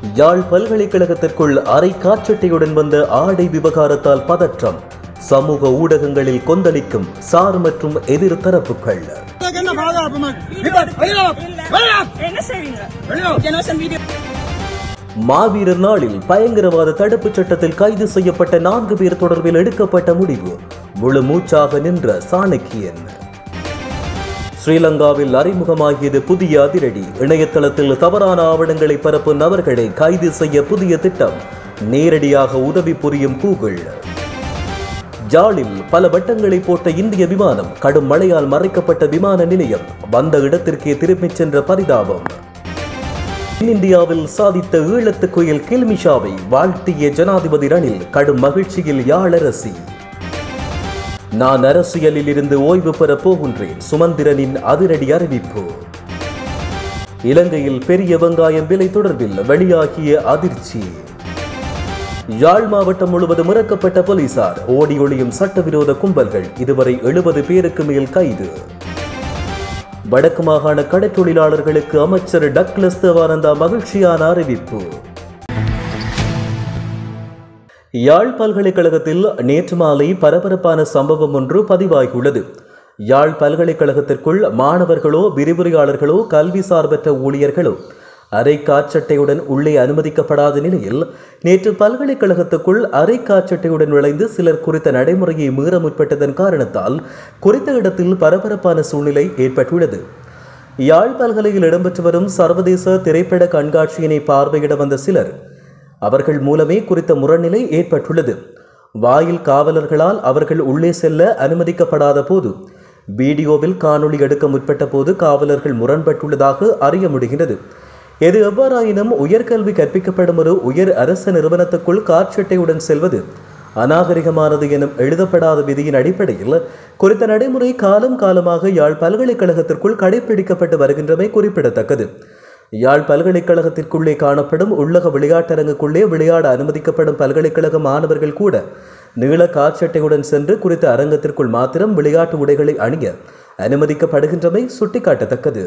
யாழ் பல்கலைக்கழகத்திற்குள் அரை காற்றட்டையுடன் வந்த ஆடை விவகாரத்தால் பதற்றம் சமூக ஊடகங்களில் கொந்தளிக்கும் சார் மற்றும் எதிர் தரப்புகள் உங்களுக்கு என்ன பாதுகாப்பு மாதிரி? நிப்பாட்டு, வெளியில வா, வெளியில வா. என்ன செய்வீங்க வெளியில வா. ஜெனோசன் வீடியோ மாவீரர் நாளில் பயங்கரவாத தடுப்புச் சட்டத்தில் கைது செய்யப்பட்ட நான்கு பேர் தொடர்பில் எடுக்கப்பட்ட முடிவு முழு மூச்சாக நின்ற சாணக்கியன் ஸ்ரீலங்காவில் அறிமுகமாகியது புதிய அதிரடி இணையதளத்தில் தவறான ஆவணங்களை பரப்பும் நபர்களை கைது செய்ய புதிய திட்டம் நேரடியாக உதவி புரியும் கூகுள் ஜாலில் பல வட்டங்களை போட்ட இந்திய விமானம் கடும் மழையால் மறைக்கப்பட்ட விமான நிலையம் வந்த இடத்திற்கே திரும்பிச் சென்ற பரிதாபம் இந்தியாவில் சாதித்த ஈழத்து குயில் கில்மிஷாவை வாழ்த்திய ஜனாதிபதி ரணில் கடும் மகிழ்ச்சியில் யாழரசி நான் அரசியலில் இருந்து ஓய்வு பெறப் போகின்றேன் சுமந்திரனின் அதிரடி அறிவிப்பு இலங்கையில் பெரிய வெங்காயம் விலை தொடர்பில் வெளியாகிய அதிர்ச்சி யாழ் மாவட்டம் முழுவதும் இறக்கப்பட்ட போலீசார் ஓடி ஒளியும் சட்டவிரோத கும்பல்கள் இதுவரை எழுபது பேருக்கு மேல் கைது வடக்கு மாகாண கடற்றொழிலாளர்களுக்கு அமைச்சர் டக்ளஸ் தேவானந்தா மகிழ்ச்சியான அறிவிப்பு யாழ் பல்கலைக்கழகத்தில் நேற்று மாலை பரபரப்பான சம்பவம் ஒன்று பதிவாகியுள்ளது யாழ் பல்கலைக்கழகத்திற்குள் மாணவர்களோ விரிவுரையாளர்களோ கல்வி சார்பற்ற ஊழியர்களோ அரை காற்றட்டையுடன் உள்ளே அனுமதிக்கப்படாத நிலையில் நேற்று பல்கலைக்கழகத்துக்குள் அரை காற்றட்டையுடன் நுழைந்து சிலர் குறித்த நடைமுறையை மீற முற்பட்டதன் காரணத்தால் குறித்த இடத்தில் பரபரப்பான சூழ்நிலை ஏற்பட்டுள்ளது யாழ் பல்கலையில் இடம்பெற்று வரும் சர்வதேச திரைப்பட கண்காட்சியினை பார்வையிட வந்த சிலர் அவர்கள் மூலமே குறித்த முரண்நிலை ஏற்பட்டுள்ளது வாயில் காவலர்களால் அவர்கள் உள்ளே செல்ல அனுமதிக்கப்படாத போது வீடியோவில் காணொளி எடுக்க முற்பட்ட போது காவலர்கள் முரண்பட்டுள்ளதாக அறிய முடிகிறது எது எவ்வாறாயினும் உயர்கல்வி கற்பிக்கப்படும் ஒரு உயர் அரச நிறுவனத்துக்குள் காற்சட்டையுடன் செல்வது அநாகரிகமானது எனும் எழுதப்படாத விதியின் அடிப்படையில் குறித்த நடைமுறை காலம் காலமாக யாழ் பல்கலைக்கழகத்திற்குள் கடைபிடிக்கப்பட்டு வருகின்றமை குறிப்பிடத்தக்கது யாழ் பல்கலைக்கழகத்திற்குள்ளே காணப்படும் உள்ளக விளையாட்டரங்குக்குள்ளே விளையாட அனுமதிக்கப்படும் பல்கலைக்கழக மாணவர்கள் கூட நீள காற்சட்டையுடன் சென்று குறித்த அரங்கத்திற்குள் மாத்திரம் விளையாட்டு உடைகளை அணிய அனுமதிக்கப்படுகின்றமை சுட்டிக்காட்டத்தக்கது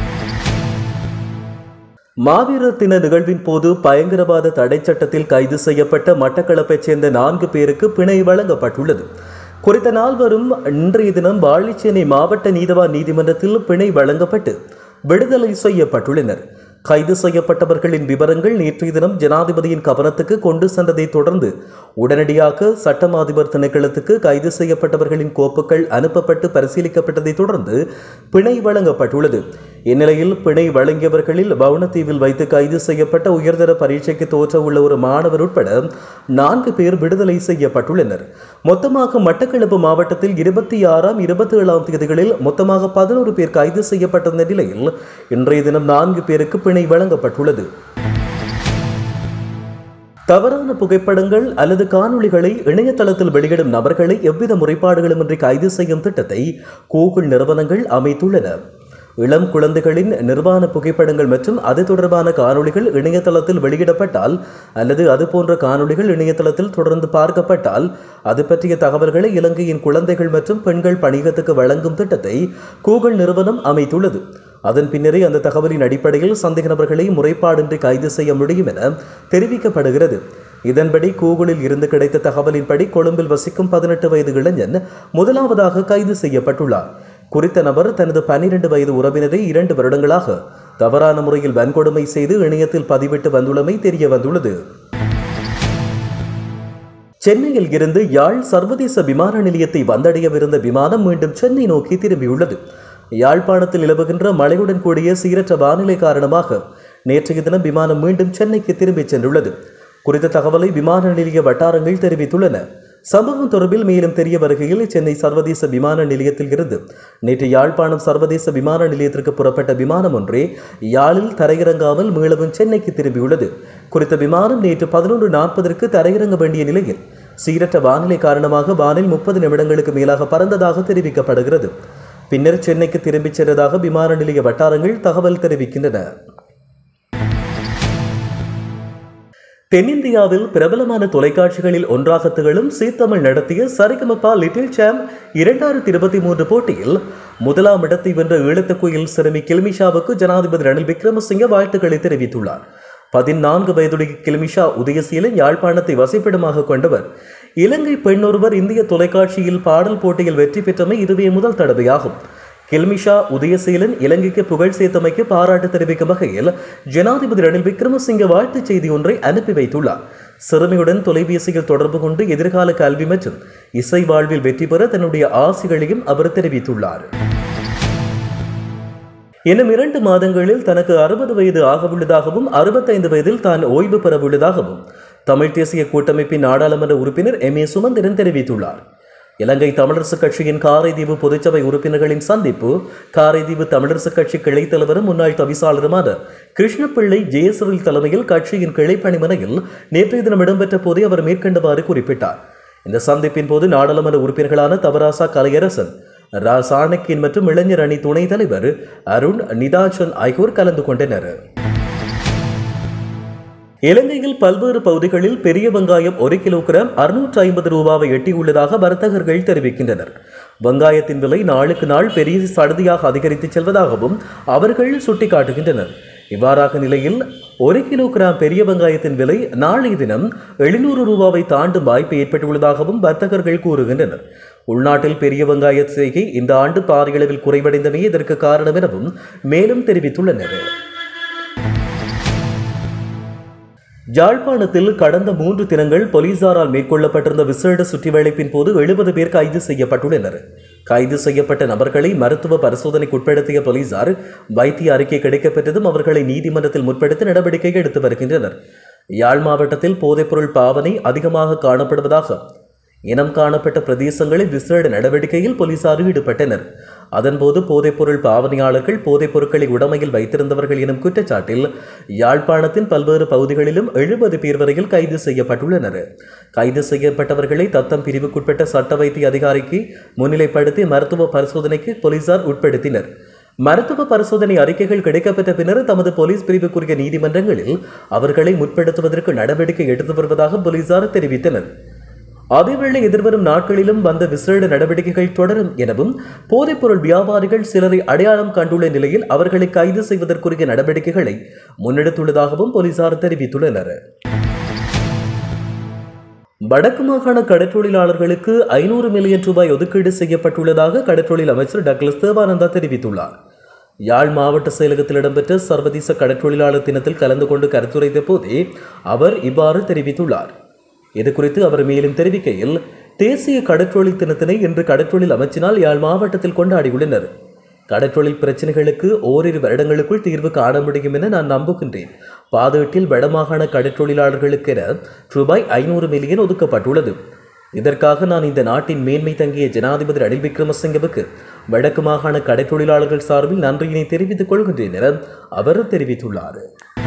மாவீரர் தின நிகழ்வின் போது பயங்கரவாத தடை சட்டத்தில் கைது செய்யப்பட்ட மட்டக்களப்பைச் சேர்ந்த நான்கு பேருக்கு பிணை வழங்கப்பட்டுள்ளது குறித்த நால்வரும் இன்றைய தினம் வாழிச்சேனை மாவட்ட நீதவான் நீதிமன்றத்தில் பிணை வழங்கப்பட்டு விடுதலை செய்யப்பட்டுள்ளனர் கைது செய்யப்பட்டவர்களின் விவரங்கள் நேற்றைய தினம் ஜனாதிபதியின் கவனத்துக்கு கொண்டு சென்றதை தொடர்ந்து உடனடியாக சட்டம் அதிபர் திணைக்களத்துக்கு கைது செய்யப்பட்டவர்களின் கோப்புகள் அனுப்பப்பட்டு பரிசீலிக்கப்பட்டதை தொடர்ந்து பிணை வழங்கப்பட்டுள்ளது இந்நிலையில் பிணை வழங்கியவர்களில் வவுனத்தீவில் வைத்து கைது செய்யப்பட்ட உயர்தர பரீட்சைக்கு தோற்ற உள்ள ஒரு மாணவர் உட்பட நான்கு பேர் விடுதலை செய்யப்பட்டுள்ளனர் மொத்தமாக மட்டக்களப்பு மாவட்டத்தில் இருபத்தி ஆறாம் இருபத்தி ஏழாம் தேதிகளில் மொத்தமாக பதினோரு பேர் கைது செய்யப்பட்டிருந்த நிலையில் இன்றைய தினம் நான்கு பேருக்கு பிணை வழங்கப்பட்டுள்ளது தவறான புகைப்படங்கள் அல்லது காணொளிகளை இணையதளத்தில் வெளியிடும் நபர்களை எவ்வித முறைப்பாடுகளுமின்றி கைது செய்யும் திட்டத்தை கூகுள் நிறுவனங்கள் அமைத்துள்ளன இளம் குழந்தைகளின் நிர்வாண புகைப்படங்கள் மற்றும் அது தொடர்பான காணொளிகள் இணையதளத்தில் வெளியிடப்பட்டால் அல்லது அது போன்ற காணொளிகள் இணையதளத்தில் தொடர்ந்து பார்க்கப்பட்டால் அது பற்றிய தகவல்களை இலங்கையின் குழந்தைகள் மற்றும் பெண்கள் பணியகத்துக்கு வழங்கும் திட்டத்தை கூகுள் நிறுவனம் அமைத்துள்ளது அதன் பின்னரே அந்த தகவலின் அடிப்படையில் சந்தேக நபர்களை முறைப்பாடின்றி கைது செய்ய முடியும் என தெரிவிக்கப்படுகிறது இதன்படி கூகுளில் இருந்து கிடைத்த தகவலின்படி கொழும்பில் வசிக்கும் பதினெட்டு வயது இளைஞன் முதலாவதாக கைது செய்யப்பட்டுள்ளார் குறித்த நபர் தனது பனிரெண்டு வயது உறவினரை இரண்டு வருடங்களாக தவறான முறையில் வன்கொடுமை செய்து இணையத்தில் பதிவிட்டு வந்துள்ளமை தெரிய வந்துள்ளது சென்னையில் இருந்து யாழ் சர்வதேச விமான நிலையத்தை வந்தடையவிருந்த விமானம் மீண்டும் சென்னை நோக்கி திரும்பியுள்ளது யாழ்ப்பாணத்தில் நிலவுகின்ற மழையுடன் கூடிய சீரற்ற வானிலை காரணமாக நேற்றைய தினம் விமானம் மீண்டும் சென்னைக்கு திரும்பிச் சென்றுள்ளது குறித்த தகவலை விமான நிலைய வட்டாரங்கள் தெரிவித்துள்ளன சம்பவம் தொடர்பில் மேலும் தெரிய வருகையில் சென்னை சர்வதேச விமான நிலையத்தில் இருந்து நேற்று யாழ்ப்பாணம் சர்வதேச விமான நிலையத்திற்கு புறப்பட்ட விமானம் ஒன்றே யாழில் தரையிறங்காமல் மீளவும் சென்னைக்கு திரும்பியுள்ளது குறித்த விமானம் நேற்று பதினொன்று நாற்பதற்கு தரையிறங்க வேண்டிய நிலையில் சீரற்ற வானிலை காரணமாக வானில் முப்பது நிமிடங்களுக்கு மேலாக பறந்ததாக தெரிவிக்கப்படுகிறது பின்னர் சென்னைக்கு திரும்பிச் சென்றதாக விமான நிலைய வட்டாரங்கள் தகவல் தெரிவிக்கின்றன தென்னிந்தியாவில் பிரபலமான தொலைக்காட்சிகளில் ஒன்றாக திகழும் சீத்தமிழ் நடத்திய சரிகமப்பா லிட்டில் சாம் இரண்டாயிரத்தி இருபத்தி மூன்று போட்டியில் முதலாம் இடத்தை வென்ற ஈழத்துக்குயில் சிறுமி கில்மிஷாவுக்கு ஜனாதிபதி ரணில் விக்ரமசிங்க வாழ்த்துக்களை தெரிவித்துள்ளார் பதினான்கு வயதுடைய கில்மிஷா உதயசீலன் யாழ்ப்பாணத்தை வசிப்பிடமாக கொண்டவர் இலங்கை பெண்ணொருவர் இந்திய தொலைக்காட்சியில் பாடல் போட்டியில் வெற்றி பெற்றமை இதுவே முதல் தடவையாகும் கில்மிஷா உதயசீலன் இலங்கைக்கு புகழ் சேர்த்தமைக்கு பாராட்டு தெரிவிக்கும் வகையில் ஜனாதிபதி ரணில் விக்ரமசிங்க வாழ்த்துச் செய்தி ஒன்றை அனுப்பி வைத்துள்ளார் சிறுமியுடன் தொலைபேசியில் தொடர்பு கொண்டு எதிர்கால கல்வி மற்றும் இசை வாழ்வில் வெற்றி பெற தன்னுடைய ஆசைகளையும் அவர் தெரிவித்துள்ளார் இன்னும் இரண்டு மாதங்களில் தனக்கு அறுபது வயது ஆகவுள்ளதாகவும் அறுபத்தைந்து வயதில் தான் ஓய்வு பெறவுள்ளதாகவும் தமிழ் தேசிய கூட்டமைப்பின் நாடாளுமன்ற உறுப்பினர் எம் ஏ சுமந்திரன் தெரிவித்துள்ளார் இலங்கை தமிழரசுக் கட்சியின் காரைதீவு பொதுச்சபை உறுப்பினர்களின் சந்திப்பு காரைதீவு தமிழரசுக் கட்சி கிளைத் தலைவரும் முன்னாள் தவிசாளருமான கிருஷ்ணபிள்ளை ஜெயசவில் தலைமையில் கட்சியின் கிளைப்பணிமனையில் நேற்றைய தினம் இடம்பெற்ற போதே அவர் மேற்கண்டவாறு குறிப்பிட்டார் இந்த சந்திப்பின் போது நாடாளுமன்ற உறுப்பினர்களான தவராசா கலையரசன் ரா சாணக்கியன் மற்றும் இளைஞர் அணி துணைத் தலைவர் அருண் நிதாஜன் ஆகியோர் கலந்து கொண்டனர் இலங்கையில் பல்வேறு பகுதிகளில் பெரிய வெங்காயம் ஒரு கிலோகிராம் அறுநூற்று ஐம்பது ரூபாவை எட்டியுள்ளதாக வர்த்தகர்கள் தெரிவிக்கின்றனர் வெங்காயத்தின் விலை நாளுக்கு நாள் பெரிய சடுதியாக அதிகரித்து செல்வதாகவும் அவர்கள் சுட்டிக்காட்டுகின்றனர் இவ்வாறாக நிலையில் ஒரு கிலோகிராம் பெரிய வெங்காயத்தின் விலை நாளைய தினம் எழுநூறு ரூபாவை தாண்டும் வாய்ப்பு ஏற்பட்டுள்ளதாகவும் வர்த்தகர்கள் கூறுகின்றனர் உள்நாட்டில் பெரிய வெங்காய செய்கை இந்த ஆண்டு பாரியளவில் குறைவடைந்தமே இதற்கு காரணம் எனவும் மேலும் தெரிவித்துள்ளனர் யாழ்ப்பாணத்தில் கடந்த மூன்று தினங்கள் போலீசாரால் மேற்கொள்ளப்பட்டிருந்த விசேட சுற்றிவளைப்பின் போது எழுபது பேர் கைது செய்யப்பட்டுள்ளனர் கைது செய்யப்பட்ட நபர்களை மருத்துவ பரிசோதனைக்கு உட்படுத்திய போலீசார் வைத்திய அறிக்கை கிடைக்கப்பெற்றதும் அவர்களை நீதிமன்றத்தில் முற்படுத்தி நடவடிக்கை எடுத்து வருகின்றனர் யாழ் மாவட்டத்தில் போதைப்பொருள் பாவனை அதிகமாக காணப்படுவதாக இனம் காணப்பட்ட பிரதேசங்களில் விசேட நடவடிக்கையில் போலீசார் ஈடுபட்டனர் அதன்போது போதைப்பொருள் பாவனையாளர்கள் போதைப் பொருட்களை உடமையில் வைத்திருந்தவர்கள் எனும் குற்றச்சாட்டில் யாழ்ப்பாணத்தின் பல்வேறு பகுதிகளிலும் எழுபது பேர் வரையில் கைது செய்யப்பட்டுள்ளனர் கைது செய்யப்பட்டவர்களை தத்தம் பிரிவுக்குட்பட்ட சட்ட வைத்திய அதிகாரிக்கு முன்னிலைப்படுத்தி மருத்துவ பரிசோதனைக்கு போலீசார் உட்படுத்தினர் மருத்துவ பரிசோதனை அறிக்கைகள் கிடைக்கப்பெற்ற பின்னர் தமது போலீஸ் பிரிவுக்குரிய நீதிமன்றங்களில் அவர்களை முற்படுத்துவதற்கு நடவடிக்கை எடுத்து வருவதாக போலீசார் தெரிவித்தனர் அதேவேளை எதிர்வரும் நாட்களிலும் வந்த விசேட நடவடிக்கைகள் தொடரும் எனவும் போதைப்பொருள் வியாபாரிகள் சிலரை அடையாளம் கண்டுள்ள நிலையில் அவர்களை கைது செய்வதற்குரிய நடவடிக்கைகளை முன்னெடுத்துள்ளதாகவும் போலீசார் தெரிவித்துள்ளனர் வடக்கு மாகாண கடற்றொழிலாளர்களுக்கு ஐநூறு மில்லியன் ரூபாய் ஒதுக்கீடு செய்யப்பட்டுள்ளதாக கடற்றொழில் அமைச்சர் டக்ளஸ் தேவானந்தா தெரிவித்துள்ளார் யாழ் மாவட்ட செயலகத்தில் இடம்பெற்ற சர்வதேச கடற்றொழிலாளர் தினத்தில் கலந்து கொண்டு கருத்துரைத்த போதே அவர் இவ்வாறு தெரிவித்துள்ளார் இது குறித்து அவர் மேலும் தெரிவிக்கையில் தேசிய கடற்றொழில் தினத்தினை இன்று கடற்றொழில் அமைச்சினால் யாழ் மாவட்டத்தில் கொண்டாடியுள்ளனர் கடற்றொழில் பிரச்சனைகளுக்கு ஓரிரு வருடங்களுக்குள் தீர்வு காண முடியும் என நான் நம்புகின்றேன் பாதேட்டில் வடமாகாண கடற்றொழிலாளர்களுக்கென ரூபாய் ஐநூறு மில்லியன் ஒதுக்கப்பட்டுள்ளது இதற்காக நான் இந்த நாட்டின் மேன்மை தங்கிய ஜனாதிபதி ரணில் விக்ரமசிங்கவுக்கு வடக்கு மாகாண கடற்றொழிலாளர்கள் சார்பில் நன்றியினை தெரிவித்துக் கொள்கின்றேன் என அவர் தெரிவித்துள்ளார்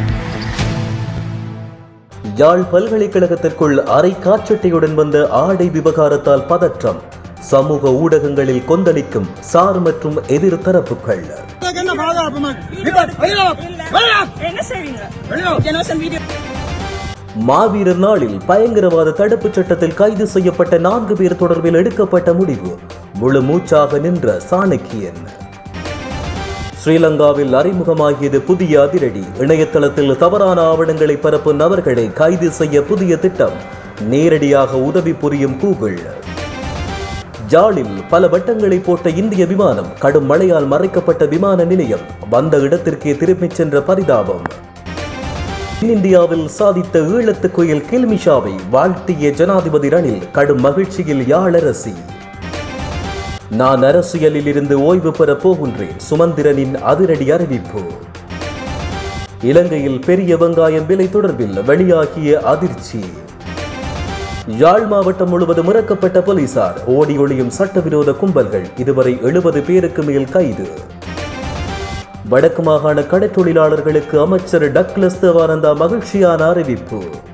யாழ் பல்கலைக்கழகத்திற்குள் அரை காற்றட்டையுடன் வந்த ஆடை விவகாரத்தால் பதற்றம் சமூக ஊடகங்களில் கொந்தளிக்கும் சார் மற்றும் எதிர் தரப்புகள் உனக்கு என்ன பாதுகாப்பு மாதிரி? நிப்பாட்டு. வெளியில வா. வெளியில வா. என்ன செய்வீங்க வெளியில வா. ஜெனோசன் வீடியோ மாவீரர் நாளில் பயங்கரவாத தடுப்புச் சட்டத்தில் கைது செய்யப்பட்ட நான்கு பேர் தொடர்பில் எடுக்கப்பட்ட முடிவு முழு மூச்சாக நின்ற சாணக்கியன் ஸ்ரீலங்காவில் அறிமுகமாகியது புதிய அதிரடி இணையதளத்தில் தவறான ஆவணங்களை பரப்பும் நபர்களை கைது செய்ய புதிய திட்டம் நேரடியாக உதவி புரியும் கூகுள் ஜாலில் பல வட்டங்களை போட்ட இந்திய விமானம் கடும் மழையால் மறைக்கப்பட்ட விமான நிலையம் வந்த இடத்திற்கே திரும்பிச் சென்ற பரிதாபம் இந்தியாவில் சாதித்த ஈழத்து குயில் கில்மிஷாவை வாழ்த்திய ஜனாதிபதி ரணில் கடும் மகிழ்ச்சியில் யாழரசி நான் அரசியலில் இருந்து ஓய்வு பெறப் போகின்றேன் சுமந்திரனின் அதிரடி அறிவிப்பு இலங்கையில் பெரிய வெங்காயம் விலை தொடர்பில் வெளியாகிய அதிர்ச்சி யாழ் மாவட்டம் முழுவதும் இறக்கப்பட்ட போலீசார் ஓடி ஒளியும் சட்டவிரோத கும்பல்கள் இதுவரை எழுபது பேருக்கு மேல் கைது வடக்கு மாகாண கடற்றொழிலாளர்களுக்கு அமைச்சர் டக்ளஸ் தேவானந்தா மகிழ்ச்சியான அறிவிப்பு